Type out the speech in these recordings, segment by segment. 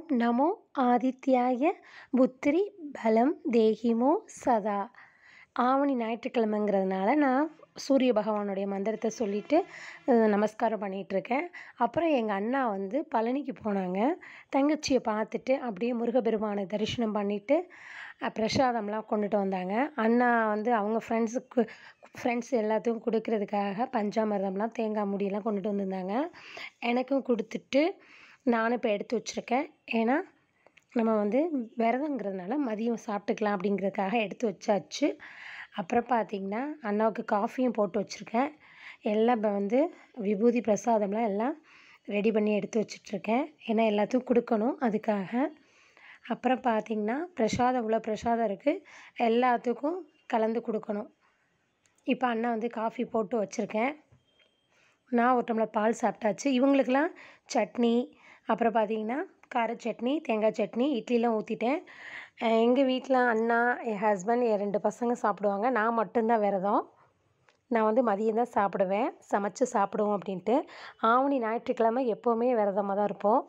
நமோ ஆதித்யாய புத்திரி பலம் தேஹிமோ சதா ஆவணி ஞாயிற்றுக்கிழமைங்கிறதுனால நான் சூரிய பகவானுடைய மந்திரத்தை சொல்லிட்டு அஹ், நமஸ்காரம் பண்ணிகிட்ருக்கேன் அப்புறம் எங்கள் அண்ணா வந்து பழனிக்கு போனாங்க தங்கச்சியை பார்த்துட்டு அப்படியே முருகப்பெருமானை தரிசனம் பண்ணிவிட்டு பிரசாதம்லாம் கொண்டுட்டு வந்தாங்க அண்ணா வந்து அவங்க ஃப்ரெண்ட்ஸுக்கு ஃப்ரெண்ட்ஸ் எல்லாத்துக்கும் கொடுக்கறதுக்காக பஞ்சாமிர்தம்லாம் தேங்காய் முடியெல்லாம் கொண்டுட்டு வந்திருந்தாங்க எனக்கும் கொடுத்துட்டு நானும் இப்போ எடுத்து வச்சுருக்கேன் ஏன்னா நம்ம வந்து விரதங்கிறதுனால மதியம் சாப்பிட்டுக்கலாம் அப்படிங்கிறதுக்காக எடுத்து வச்சாச்சு அப்புறம் பார்த்திங்கன்னா அண்ணாவுக்கு காஃபியும் போட்டு வச்சுருக்கேன் எல்லாம் இப்போ வந்து விபூதி பிரசாதம்லாம் எல்லாம் ரெடி பண்ணி எடுத்து வச்சிட்ருக்கேன் ஏன்னா எல்லாத்துக்கும் கொடுக்கணும் அதுக்காக அப்புறம் பார்த்திங்கன்னா பிரசாதம் இவ்வளோ பிரசாதம் இருக்குது எல்லாத்துக்கும் கலந்து கொடுக்கணும் இப்போ அண்ணா வந்து காஃபி போட்டு வச்சுருக்கேன் நான் ஒரு டம்ளர் பால் சாப்பிட்டாச்சு இவங்களுக்கெல்லாம் சட்னி அப்புறம் பார்த்தீங்கன்னா கார சட்னி தேங்காய் சட்னி இட்லிலாம் ஊற்றிட்டேன் எங்கள் வீட்டில் அண்ணா என் ஹஸ்பண்ட் என் ரெண்டு பசங்க சாப்பிடுவாங்க நான் மட்டும்தான் விரதம் நான் வந்து மதியம் தான் சாப்பிடுவேன் சமைச்சு சாப்பிடுவோம் அப்படின்ட்டு ஆவணி ஞாயிற்றுக்கிழமை எப்போவுமே விரதமாக தான் இருப்போம்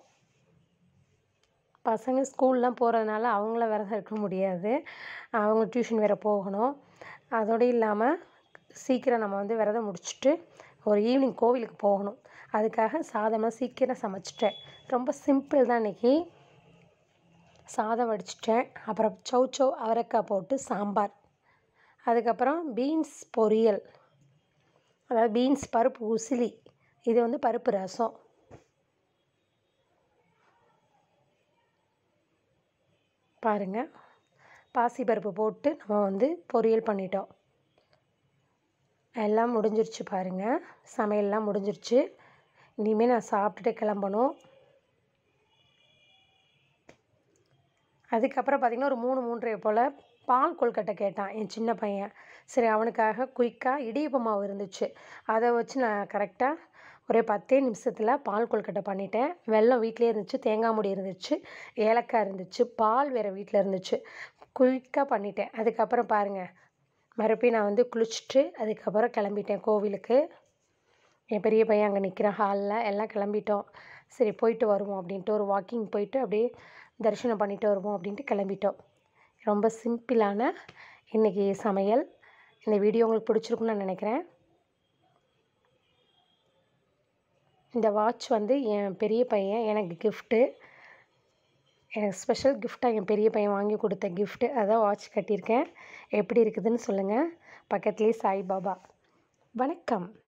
பசங்க ஸ்கூல்லாம் போகிறதுனால அவங்கள விரதம் இருக்க முடியாது அவங்க டியூஷன் வேறு போகணும் அதோடு இல்லாமல் சீக்கிரம் நம்ம வந்து விரதம் முடிச்சுட்டு ஒரு ஈவினிங் கோவிலுக்கு போகணும் அதுக்காக சாதம்லாம் சீக்கிரம் சமைச்சிட்டேன் ரொம்ப சிம்பிள் தான் இன்றைக்கி சாதம் வடிச்சிட்டேன் அப்புறம் சௌச்சௌ அவரைக்காய் போட்டு சாம்பார் அதுக்கப்புறம் பீன்ஸ் பொரியல் அதாவது பீன்ஸ் பருப்பு உசிலி இது வந்து பருப்பு ரசம் பாருங்கள் பாசிப்பருப்பு போட்டு நம்ம வந்து பொரியல் பண்ணிட்டோம் எல்லாம் முடிஞ்சிருச்சு பாருங்கள் சமையல்லாம் முடிஞ்சிருச்சு இனிமேல் நான் சாப்பிட்டுட்டு கிளம்பணும் அதுக்கப்புறம் பார்த்திங்கன்னா ஒரு மூணு மூன்றரை போல் பால் கொல்கட்டை கேட்டான் என் சின்ன பையன் சரி அவனுக்காக குயிக்காக இடியப்ப மாவு இருந்துச்சு அதை வச்சு நான் கரெக்டாக ஒரே பத்தே நிமிஷத்தில் பால் கொல்கட்டை பண்ணிட்டேன் வெல்லம் வீட்டிலே இருந்துச்சு தேங்காய் மூடி இருந்துச்சு ஏலக்காய் இருந்துச்சு பால் வேறு வீட்டில் இருந்துச்சு குயிக்காக பண்ணிட்டேன் அதுக்கப்புறம் பாருங்கள் மறுபடியும் நான் வந்து குளிச்சுட்டு அதுக்கப்புறம் கிளம்பிட்டேன் கோவிலுக்கு என் பெரிய பையன் அங்கே நிற்கிறான் ஹாலில் எல்லாம் கிளம்பிட்டோம் சரி போயிட்டு வருவோம் அப்படின்ட்டு ஒரு வாக்கிங் போயிட்டு அப்படியே தரிசனம் பண்ணிட்டு வருவோம் அப்படின்ட்டு கிளம்பிட்டோம் ரொம்ப சிம்பிளான இன்றைக்கி சமையல் இந்த வீடியோ உங்களுக்கு பிடிச்சிருக்குன்னு நான் நினைக்கிறேன் இந்த வாட்ச் வந்து என் பெரிய பையன் எனக்கு கிஃப்ட்டு எனக்கு ஸ்பெஷல் கிஃப்டாக என் பெரிய பையன் வாங்கி கொடுத்த கிஃப்ட்டு அதான் வாட்ச் கட்டியிருக்கேன் எப்படி இருக்குதுன்னு சொல்லுங்கள் பக்கத்துலேயே சாய்பாபா வணக்கம்